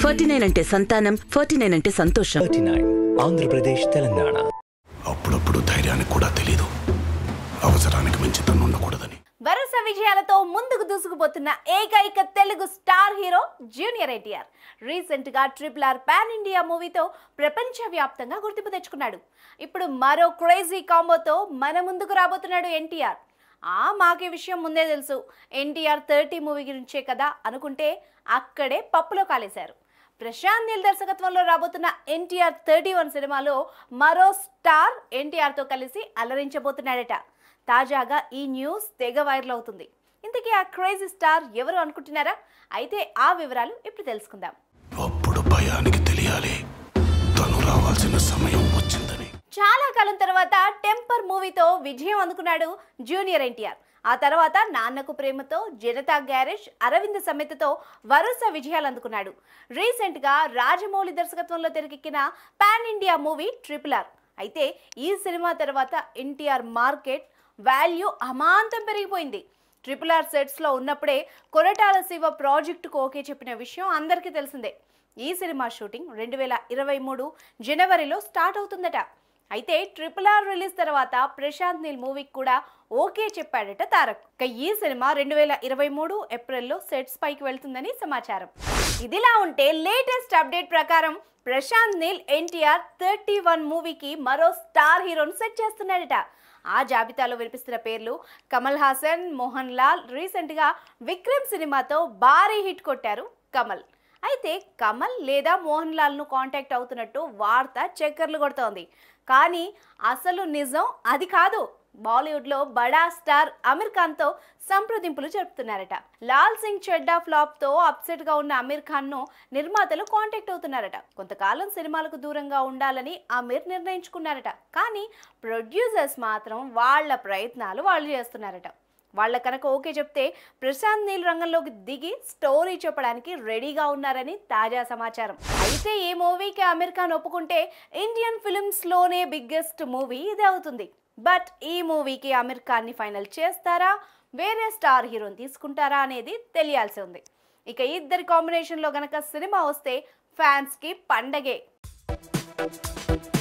forty nine అంటే సంతానం forty nine అంటే సంతోషం థర్టీ నైన్ ఆంధ్రప్రదేశ్ తెలంగాణ అప్పుడప్పుడు ధైర్యానికి కూడా తెలీదు అవసరానికి మించి తను ఉండకూడదని వరుస విజయాలతో ముందుకు దూసుకుపోతున్న ఏకైక Telugu star hero junior NTR recent గా ట్రిపుల్ ఆర్ పాన్ ఇండియా మూవీతో ప్రపంచవ్యాప్తంగా గుర్తింపు తెచ్చుకున్నాడు ఇప్పుడు మరో క్రేజీ కాంబోతో మన ముందుకు రాబోతున్నాడు ఎన్టీఆర్ ఆ మాకు ఈ విషయం ముందే తెలుసు ఎన్టీఆర్ థర్టీ మూవీ గురించే కదా అనుకుంటే అక్కడే పప్పులో కాలేశారు ప్రశాంత్ నీల్ దర్శకత్వంలో రాబోతున్న ఎన్టీఆర్ థర్టీ వన్ సినిమాలో మరో స్టార్ ఎన్టీఆర్తో కలిసి అలరించబోతున్నాడట తాజాగా ఈ న్యూస్ తెగ వైరల్ అవుతుంది ఇంతకీ ఆ క్రేజీ స్టార్ ఎవరు అనుకుంటున్నారా అయితే ఆ వివరాలు ఇప్పుడు తెలుసుకుందాం అప్పుడు భయానికి తెలియాలి తను రావాల్సిన సమయం వచ్చిందని చాలా కాలం తర్వాత టెంపర్ మూవీతో విజయం అందుకున్నాడు జూనియర్ ఎన్టీఆర్ ఆ తర్వాత నాన్నకు ప్రేమతో జనతా గ్యారేజ్ అరవింద్ సమేతతో వరుస విజయాలు అందుకున్నాడు రీసెంట్ గా రాజమౌళి దర్శకత్వంలో తెరకెక్కిన pan India movie triple R అయితే ఈ సినిమా తర్వాత ఎన్టీఆర్ మార్కెట్ వాల్యూ అమాంతం పెరిగిపోయింది ట్రిపుల్ ఆర్ సెట్స్లో ఉన్నప్పుడే కొరటాల శివ ప్రాజెక్టుకు ఓకే చెప్పిన విషయం అందరికీ తెలిసిందే ఈ సినిమా షూటింగ్ రెండు వేల ఇరవై మూడు జనవరిలో స్టార్ట్ అవుతుందట అయితే ట్రిపుల్ ఆర్ రిలీజ్ తర్వాత ప్రశాంత్ నీల్ మూవీకి కూడా ఓకే చెప్పాడట తారక్ ఇక ఈ సినిమా రెండు వేల ఇరవై మూడు ఏప్రిల్లో సెట్స్ పైకి వెళ్తుందని సమాచారం ఇదిలా ఉంటే లేటెస్ట్ అప్డేట్ ప్రకారం ప్రశాంత్ నీల్ ఎన్టీఆర్ థర్టీ వన్ మూవీకి మరో స్టార్ హీరోను సెట్ చేస్తున్నాడట ఆ జాబితాలో వినిపిస్తున్న పేర్లు కమల్ హాసన్ మోహన్ లాల్ రీసెంట్గా విక్రమ్ సినిమాతో భారీ హిట్ కొట్టారు కమల్ అయితే కమల్ లేదా మోహన్ లాల్ను కాంటాక్ట్ అవుతున్నట్టు వార్త చక్కర్లు కొడుతోంది కానీ అసలు నిజం అది కాదు బాలీవుడ్లో బడా స్టార్ అమీర్ ఖాన్తో సంప్రదింపులు జరుపుతున్నారట లాల్ సింగ్ చెడ్డా ఫ్లాప్తో అప్సెట్గా ఉన్న అమీర్ ఖాన్ను నిర్మాతలు కాంటాక్ట్ అవుతున్నారట కొంతకాలం సినిమాలకు దూరంగా ఉండాలని అమీర్ నిర్ణయించుకున్నారట కానీ ప్రొడ్యూసర్స్ మాత్రం వాళ్ళ ప్రయత్నాలు వాళ్ళు చేస్తున్నారట వాళ్ళ కనుక ఓకే చెప్తే ప్రశాంత్ నీల్ రంగంలోకి దిగి స్టోరీ చెప్పడానికి రెడీగా ఉన్నారని తాజా సమాచారం అయితే ఈ మూవీకి అమీర్ ఖాన్ ఒప్పుకుంటే ఇండియన్ ఫిల్మ్స్ లోనే బిగ్గెస్ట్ మూవీ ఇది అవుతుంది బట్ ఈ మూవీకి అమీర్ ఖాన్ ని ఫైనల్ చేస్తారా వేరే స్టార్ హీరోని తీసుకుంటారా అనేది తెలియాల్సి ఉంది ఇక ఈ ఇద్దరి కాంబినేషన్లో గనక సినిమా వస్తే ఫ్యాన్స్కి పండగే